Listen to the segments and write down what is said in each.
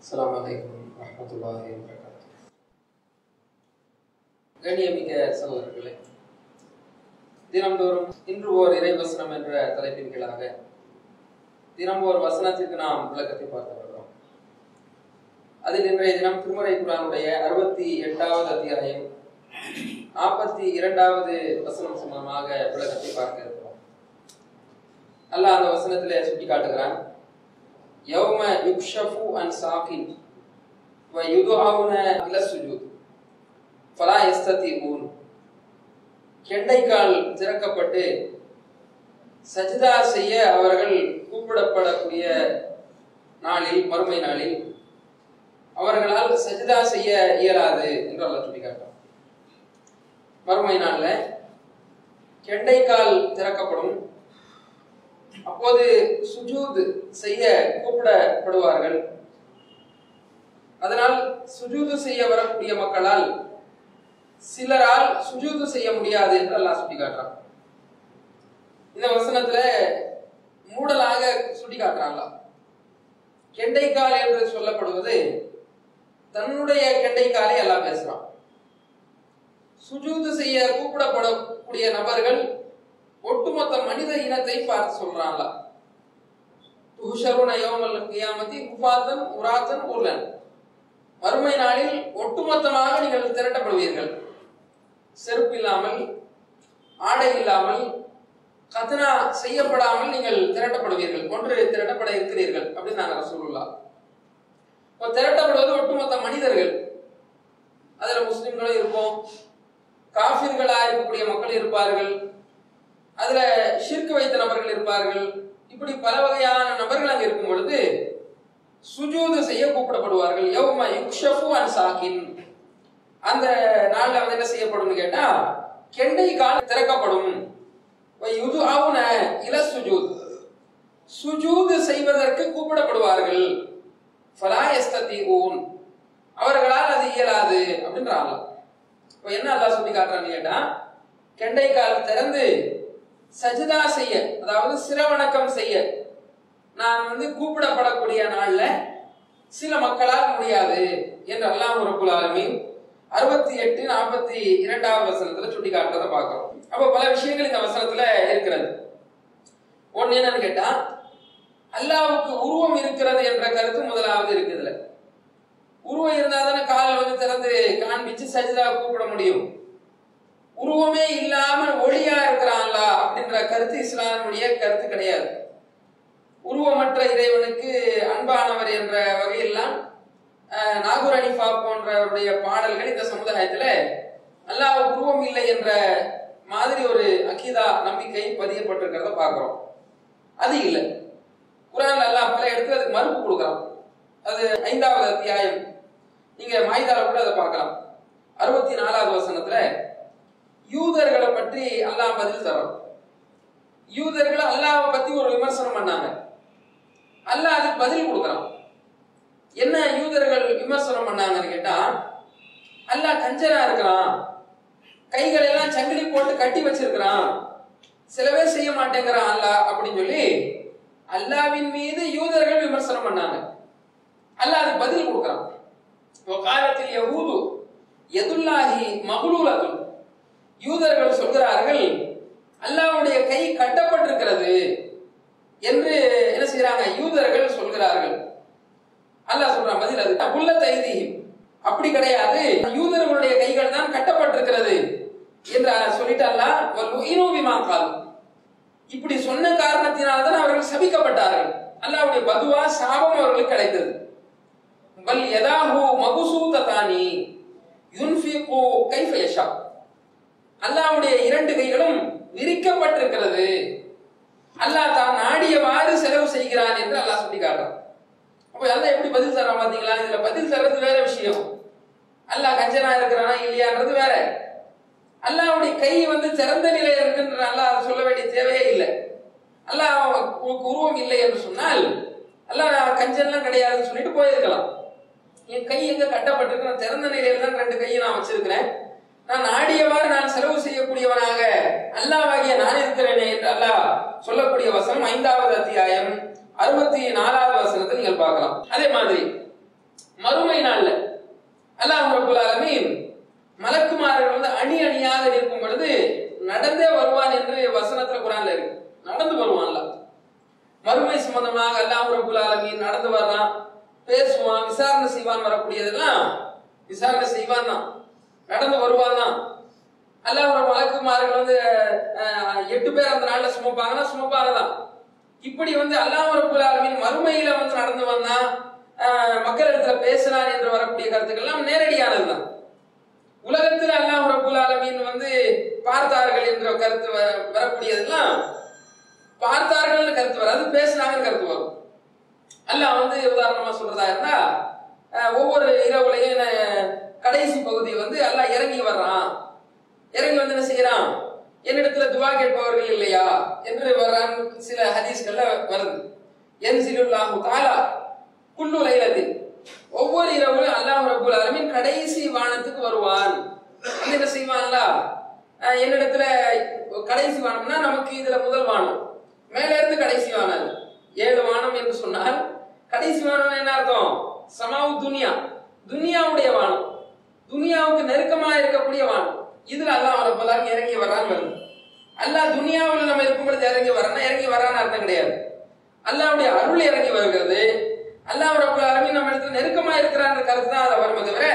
அஸ்ஸலாமு அலைக்கும் வரஹ்மத்துல்லாஹி வபரகாத்துஹு கண்ணியமிக்க சகோதரர்களே தினம்தோறும் இன்று ஓர் இறைவசனம் என்ற தலைப்பின் கீழாக தினம் ஒரு வசனத்திற்கு நாம் விளக்கத்தை பார்த்து வருகிறோம் அதில் இன்றைய தினம் திருமறை குரானுடைய அறுபத்தி எட்டாவது அத்தியாயம் நாற்பத்தி இரண்டாவது வசனம் சம்பந்தமாக விளக்கத்தை பார்க்க இருக்கிறோம் அல்லாஹ் அந்த வசனத்திலே சுட்டி காட்டுகிறான் யௌம யுக்ஷஃபு அன் சாகின் வ யுதுஅவுன இல சுஜூத் ஃபலா யஸ்ததிஊன் கெண்டைக்கால் திறக்கப்பட்டு சஜிதா செய்ய அவர்கள் கூப்பிடப்படக்கூடிய நாளில் மறுமை நாளில் அவர்களால் சஜிதா செய்ய இயலாது என்று அல்லாஹ் சுட்டிக்காட்டான் மறுமை நாள்ல கெண்டைக்கால் திறக்கப்படும் அப்போது சுஜூத் செய்ய கூப்பிடப்படுவார்கள் அதனால் சுஜூது செய்ய வரக்கூடிய மக்களால் சிலரால் சுஜூது செய்ய முடியாது என்று அல்லாஹ் சுட்டி காட்டுறான் இந்த வசனத்துல மூடலாக சுட்டி காட்டுறாங்களா கெண்டைக்கால் என்று சொல்லப்படுவது தன்னுடைய கெண்டைக்காலை எல்லாம் பேசுறான் சுஜூது செய்ய கூப்பிடப்படக்கூடிய நபர்கள் ஒட்டுமொத்த மனித இனத்தை பார்த்து சொல்றாங்களா துஷருன யௌமல் கியாமத்தி குஃபாத்தன் உராத்தன் ஊர்லன் மறுமை நாளில் ஒட்டுமொத்தமாக நீங்கள் திரட்டப்படுவீர்கள் செருப்பு இல்லாமல் ஆடை இல்லாமல் கத்னா செய்யப்படாமல் நீங்கள் திரட்டப்படுவீர்கள் ஒன்று திரட்டப்பட இருக்கிறீர்கள் அப்படின்னு நாங்க ரசூலுல்லா இப்போ திரட்டப்படுவது ஒட்டுமொத்த மனிதர்கள் அதுல முஸ்லிம்களும் இருப்போம் காஃபிர்களா இருக்கக்கூடிய மக்கள் இருப்பார்கள் அதுல ஷிர்க் வைத்த நபர்கள் இருப்பார்கள் இப்படி பல வகையான நபர்கள் அங்க இருக்கும் பொழுது சுஜூது செய்ய கூப்பிடப்படுவார்கள் யௌம யுக்ஷஃபு அன் சாகின் அந்த நாள்ல வந்து என்ன செய்யப்படும் கேட்டா கெண்டை கால் திறக்கப்படும் யுது ஆவுன இல சுஜூத் சுஜூது செய்வதற்கு கூப்பிடப்படுவார்கள் ஃபலாயஸ்ததி ஊன் அவர்களால் அது இயலாது அப்படின்றாங்க இப்போ என்ன அல்லாஹ் சொல்லி காட்டுறான்னு கேட்டா கெண்டை கால் திறந்து சஜிதா செய்ய அதாவது சிரவணக்கம் செய்ய நான் வந்து கூப்பிடப்படக்கூடிய நாள்ல சில மக்களால் முடியாது என்று அல்லாஹ் ரபுல் ஆலமீன் அறுபத்தி எட்டு நாற்பத்தி இரண்டாவது வசனத்துல சுட்டி காட்டுறதை பார்க்கிறோம் அப்ப பல விஷயங்கள் இந்த வசனத்துல இருக்கிறது ஒன்னு என்னன்னு கேட்டா அல்லாவுக்கு உருவம் இருக்கிறது என்ற கருத்து முதலாவது இருக்குதுல உருவம் இருந்தா தானே கால் வந்து திறந்து காண்பிச்சு சஜிதா கூப்பிட முடியும் உருவமே இல்லாமல் ஒளியா இருக்கிறான்ல அப்படின்ற கருத்து இஸ்லாமுடைய கருத்து கிடையாது உருவமற்ற இறைவனுக்கு அன்பானவர் என்ற வகையெல்லாம் நாகூர் அனிஃபா போன்றவருடைய பாடல்கள் இந்த சமுதாயத்துல அல்லாஹ் உருவம் இல்லை என்ற மாதிரி ஒரு அகிதா நம்பிக்கை பதியப்பட்டிருக்கிறத பார்க்கிறோம் அது இல்லை குரான் அல்லாஹ் பல இடத்துல அதுக்கு மறுப்பு கொடுக்குறான் அது ஐந்தாவது அத்தியாயம் நீங்க மாய்தால கூட அதை பார்க்கலாம் அறுபத்தி நாலாவது வசனத்துல யூதர்களை பற்றி அல்லாஹ் பதில் தரோம் யூதர்கள் அல்லாஹ் பத்தி ஒரு விமர்சனம் பண்ணாங்க அல்லாஹ் அதுக்கு பதில் கொடுக்குறான் என்ன யூதர்கள் விமர்சனம் பண்ணாங்கன்னு கேட்டா அல்லாஹ் கஞ்சனா இருக்கிறான் கைகள் எல்லாம் சங்கிலி போட்டு கட்டி வச்சிருக்கிறான் சிலவே செய்ய மாட்டேங்கிறான் அல்லாஹ் அப்படின்னு சொல்லி அல்லாவின் மீது யூதர்கள் விமர்சனம் பண்ணாங்க அல்லாஹ் அதுக்கு பதில் கொடுக்குறான் காலத்தில் யஹூது எதுல்லாஹி மகுலூலத்துன் யூதர்கள் சொல்கிறார்கள் அல்லாவுடைய கை கட்டப்பட்டிருக்கிறது என்று என்ன செய்யறாங்க யூதர்கள் சொல்கிறார்கள் அல்லாஹ் சொல்றான் பதில் அது உள்ள தைதி அப்படி கிடையாது யூதர்களுடைய கைகள் தான் கட்டப்பட்டிருக்கிறது என்று சொல்லிட்டு அல்லாஹ் இப்படி சொன்ன காரணத்தினால்தான் அவர்கள் சபிக்கப்பட்டார்கள் அல்லாவுடைய பதுவா சாபம் அவர்களுக்கு கிடைத்தது பல் யதாஹு மகுசூததானி யுன்ஃபிகு கைஃப யஷா அல்லாவுடைய இரண்டு கைகளும் விரிக்கப்பட்டிருக்கிறது அல்லாஹ் தான் நாடியவாறு செலவு செய்கிறான் என்று அல்லாஹ் சொல்லி காட்டுறான் அப்ப அல்லாஹ் எப்படி பதில் தரான் பாத்தீங்களா இதுல பதில் தர்றது வேற விஷயம் அல்லாஹ் கஞ்சனா இருக்கிறானா இல்லையான்றது வேற அல்லாவுடைய கை வந்து திறந்த நிலையில் இருக்குன்ற அல்லாஹ் சொல்ல வேண்டிய தேவையே இல்லை அல்லாஹ் உருவம் இல்லை என்று சொன்னால் அல்லாஹ் கஞ்சன்லாம் கிடையாதுன்னு சொல்லிட்டு போயிருக்கலாம் என் கை எங்க கட்டப்பட்டிருக்கு நான் திறந்த நிலையில தான் ரெண்டு கையை நான் வச்சிருக்கிறேன் நான் நாடியவாறு நான் செலவு செய்யக்கூடியவனாக அல்லாவாகிய நான் இருக்கிறேனே என்று அல்லாஹ் சொல்லக்கூடிய வசனம் ஐந்தாவது அத்தியாயம் அறுபத்தி நாலாவது வசனத்தை நீங்கள் பார்க்கலாம் அதே மாதிரி மறுமை நாள்ல அல்லாஹ் ரபுல் ஆலமீன் மலக்குமார்கள் வந்து அணி அணியாக நிற்கும் பொழுது நடந்தே வருவான் என்று வசனத்துல குரான்ல இருக்கு நடந்து வருவான்ல மறுமை சம்பந்தமாக அல்லாஹ் ரபுல் ஆலமீன் நடந்து வர்றான் பேசுவான் விசாரணை செய்வான் வரக்கூடியதெல்லாம் விசாரணை செய்வான் தான் நடந்து வருவான் தான் அல்லாஹ் ஒரு மலக்குமார்கள் வந்து அஹ், எட்டு பேர் அந்த நாள்ல சுமப்பாங்கன்னா சுமப்பாங்க தான் இப்படி வந்து அல்லாஹ் ரபுல் ஆலமீன் மறுமையில வந்து நடந்து வந்தா அஹ், மக்களிடத்துல பேசினான் என்று வரக்கூடிய கருத்துக்கள் எல்லாம் நேரடியானதுதான் உலகத்தில் அல்லாஹ் ரபுல் ஆலமீன் வந்து பார்த்தார்கள் என்ற கருத்து வ- வரக்கூடியதெல்லாம் பார்த்தார்கள் கருத்து வராது பேசினாங்கன்னு கருத்து வரும் அல்லாஹ் வந்து உதாரணமா சொல்றதா இருந்தா அஹ், ஒவ்வொரு இரவுலையும் அஹ், கடைசி பகுதி வந்து அல்லாஹ் இறங்கி வர்றான் இறங்கி வந்து என்ன செய்யறான் என்னிடத்துல துவா கேட்பவர்கள் இல்லையா என்று வர்றான் சில ஹதீஸ்கள்ல வருது என்சிலுல்லாஹு தாலா குல்லு லைலத்தில் ஒவ்வொரு இரவும் அல்லாஹ் ரப்பல் ஆலமீன் கடைசி வானத்துக்கு வருவான் வந்து என்ன செய்வான் அல்லாஹ் அஹ் என்னிடத்துல கடைசி வானம்னா நமக்கு இதுல முதல் வானம் மேல இருந்து கடைசி வானம் அது. ஏழு வானம் என்று சொன்னால் கடைசி வானம் என்ன அர்த்தம் சமாவு துனியா துனியாவுடைய வானம் துனியாவுக்கு நெருக்கமா இருக்கக்கூடிய வானம் இதுல அல்லாஹ் ரப்பல் ஆலமீன் இறங்கி வர்றான்னு வருது அல்லாஹ் துனியாவில் நம்ம இருக்கும் பொழுது இறங்கி வரான்னா இறங்கி வரான்னு அர்த்தம் கிடையாது அல்லாஹ்வுடைய அருள் இறங்கி வருகிறது அல்லாஹ் ரப்பல் ஆலமீன் நம்ம இடத்துல நெருக்கமா இருக்கிறான்ற கருத்து தான் அதை வருமே தவிர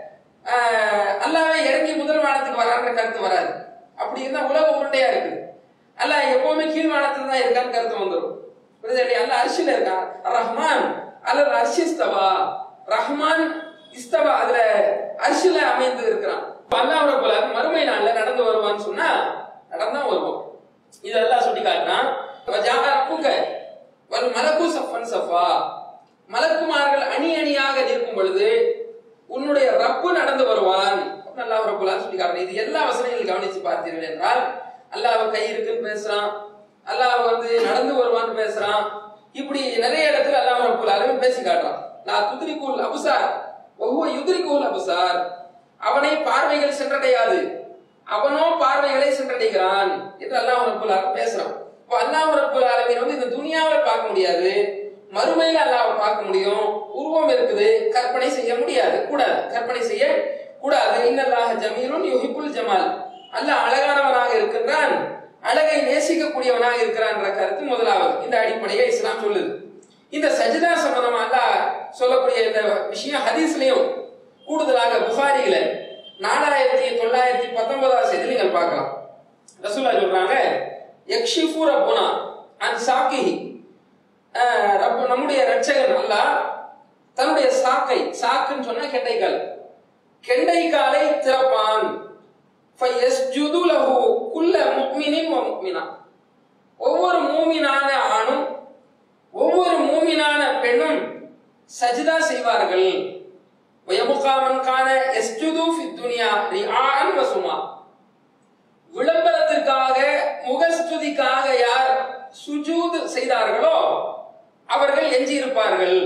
ஆஹ், அல்லாஹ்வே இறங்கி முதல் வானத்துக்கு வரான்ற கருத்து வராது அப்படி இருந்தா உலகம் உருண்டையா இருக்கு அல்லாஹ் எப்பவுமே கீழ் வானத்துல தான் இருக்கான்னு கருத்து வந்துடும் புரியுதா இல்லையா அல்லாஹ் அரிசில இருக்கான் ரஹ்மான் அல்லது அர்ஷிஸ்தவா ரஹ்மான் இஸ்தவா அதுல அரிசில அமைந்து இருக்கிறான் இப்ப அல்லாஹ் ரப்பல் ஆலமீன் மறுமை நாள்ல நடந்து வருவான்னு சொன்னா நடந்தா வருவோம் இதெல்லாம் சொல்லி காட்டுறான் வஜாஅ ரப்புக வல் மலக்கு சஃபன் சஃபா மலக்குமார்கள் அணி அணியாக நிற்கும் பொழுது உன்னுடைய ரப்பு நடந்து வருவான் அல்லாஹ் ரப்புல் ஆலமீன் சொல்லி காட்டுறான் இது எல்லா வசனங்களும் கவனிச்சு பார்த்தீர்கள் என்றால் அல்லாஹ் கை இருக்குன்னு பேசுறான் அல்லாஹ் வந்து நடந்து வருவான்னு பேசுறான் இப்படி நிறைய இடத்துல அல்லாஹ் ரப்புல் ஆலமீன் பேசி காட்டுறான் நான் துதிரிக்குல் அபுசார் ஒவ்வொரு யுதிரிக்குல் அபுசார் அவனை பார்வைகள் சென்றடையாது அவனோ பார்வைகளை சென்றடைகிறான் என்று அல்லாஹ் ரப்புல் ஆலமீன் பேசுறான் இப்போ அல்லாஹ் ரப்புல் ஆலமீன் வந்து இந்த துனியாவை பார்க்க முடியாது மறுமையில அல்லாஹ்வை பார்க்க முடியும் உருவம் இருக்குது கற்பனை செய்ய முடியாது கூடாது கற்பனை செய்ய கூடாது இன்னல்லாஹ ஜமீலுன் யுஹிப்புல் ஜமால் அல்லாஹ் அழகானவனாக இருக்கின்றான் அழகை நேசிக்கக்கூடியவனாக இருக்கிறான்ற கருத்து முதலாவது இந்த அடிப்படையை இஸ்லாம் சொல்லுது இந்த சஜிதா சம்பந்தமா அல்லாஹ் சொல்லக்கூடிய இந்த விஷயம் ஹதீஸ்லயும் கூடுதலாக புகாரியில நாலாயிரத்தி தொள்ளாயிரத்தி பத்தொன்பதாவது செய்தி நீங்கள் பார்க்கலாம் ரசூலா சொல்றாங்க யக்ஷிஃபு ரப்புனா அன் சாக்கிஹி அஹ், ரப்பு நம்முடைய ரட்சகன் அல்லாஹ் தன்னுடைய சாக்கை சாக்குன்னு சொன்னா கெண்டைக்கால் கெண்டைக்காலை திறப்பான் ஃபயஸ்ஜுது லஹு குல்ல முஃமினின் வ முஃமினா ஒவ்வொரு மூமினான ஆணும் ஒவ்வொரு மூமினான பெண்ணும் சஜிதா செய்வார்கள் வயமுகாமன் கான எஸ்ஜுது ஃபி துனியா ரிஆன் வசுமா விளம்பரத்திற்காக முகஸ்துதிக்காக யார் சுஜூத் செய்தார்களோ அவர்கள் எஞ்சி இருப்பார்கள்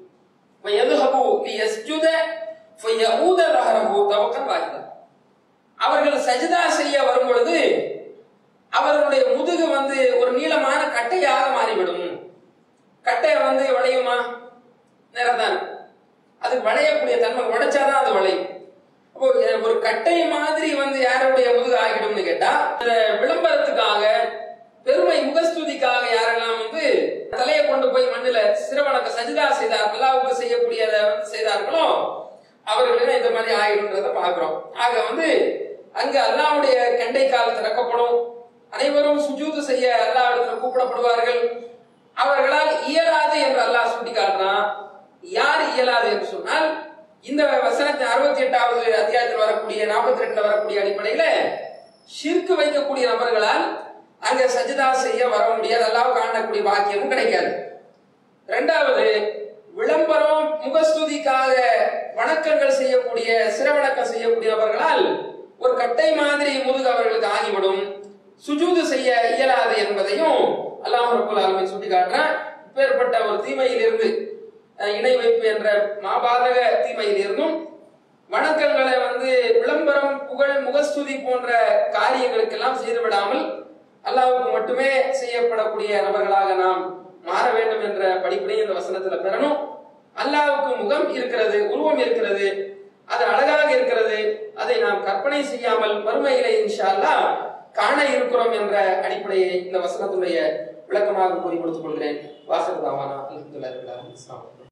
வயதுஹபு லியஸ்ஜுத ஃபயஊத லஹரஹு தவக்கன் வாஹிதா அவர்கள் சஜிதா செய்ய வரும் பொழுது அவர்களுடைய முதுகு வந்து ஒரு நீளமான கட்டையாக மாறிவிடும் கட்டை வந்து வளையுமா நேரம்தான் அது வளையக்கூடிய தன்மை உடைச்சாதான் அது வளையும் அப்போ அஹ், ஒரு கட்டை மாதிரி வந்து யாருடைய முதுகு ஆகிடும்னு கேட்டா இந்த விளம்பரத்துக்காக பெருமை முகஸ்துதிக்காக யாரெல்லாம் வந்து தலையை கொண்டு போய் மண்ணுல சிறுவனுக்கு சஜிதா செய்தார் அல்லாவுக்கு செய்யக்கூடியதை வந்து செய்தார்களோ அவர்களுக்கு இந்த மாதிரி ஆகிடும்ன்றத பாக்குறோம் ஆக வந்து அங்க அல்லாவுடைய கெண்டை கால் திறக்கப்படும் அனைவரும் சுஜூது செய்ய அல்லாவிடத்தில் கூப்பிடப்படுவார்கள் அவர்களால் இயலாது என்று அல்லாஹ் சுட்டி காட்டுறான் யார் இயலாது என்று சொன்னால் இந்த வசனத்தை அறுபத்தி எட்டாவது அத்தியாயத்தில் வரக்கூடிய நாற்பத்தி ரெண்டுல வரக்கூடிய அடிப்படையில ஷிர்க்கு வைக்கக்கூடிய நபர்களால் அங்க சஜிதா செய்ய வர முடியாது அல்லாஹ் காணக்கூடிய பாக்கியமும் கிடைக்காது ரெண்டாவது விளம்பரம் முகஸ்துதிக்காக வணக்கங்கள் செய்யக்கூடிய சிறவணக்கம் செய்யக்கூடிய நபர்களால் ஒரு கட்டை மாதிரி முதுகு அவர்களுக்கு ஆகிவிடும் சுஜூது செய்ய இயலாது என்பதையும் அல்லாஹ் ரபுல் ஆலமீன் சுட்டி காட்டுறான் இப்பேற்பட்ட ஒரு தீமையிலிருந்து அஹ், இணை வைப்பு என்ற மாபாதக தீமையில் இருந்தும் வணக்கங்களை வந்து விளம்பரம் புகழ் முகஸ்துதி போன்ற காரியங்களுக்கெல்லாம் செய்து விடாமல் அல்லாஹ்வுக்கு மட்டுமே செய்யப்படக்கூடிய நபர்களாக நாம் மாற வேண்டும் என்ற படிப்பினை இந்த வசனத்துல பெறணும் அல்லாஹ்வுக்கு முகம் இருக்கிறது உருவம் இருக்கிறது அது அழகாக இருக்கிறது அதை நாம் கற்பனை செய்யாமல் மறுமையிலே இன்ஷா அல்லாஹ் காண இருக்கிறோம் என்ற அடிப்படையை இந்த வசனத்துடைய விளக்கமாக கூறி கொடுத்துக் கொள்கிறேன் வாசகதாவானா அல்ஹம்துலில்லாஹி ரபில் ஆலமீன். அஸ்ஸலாமு அலைக்கும்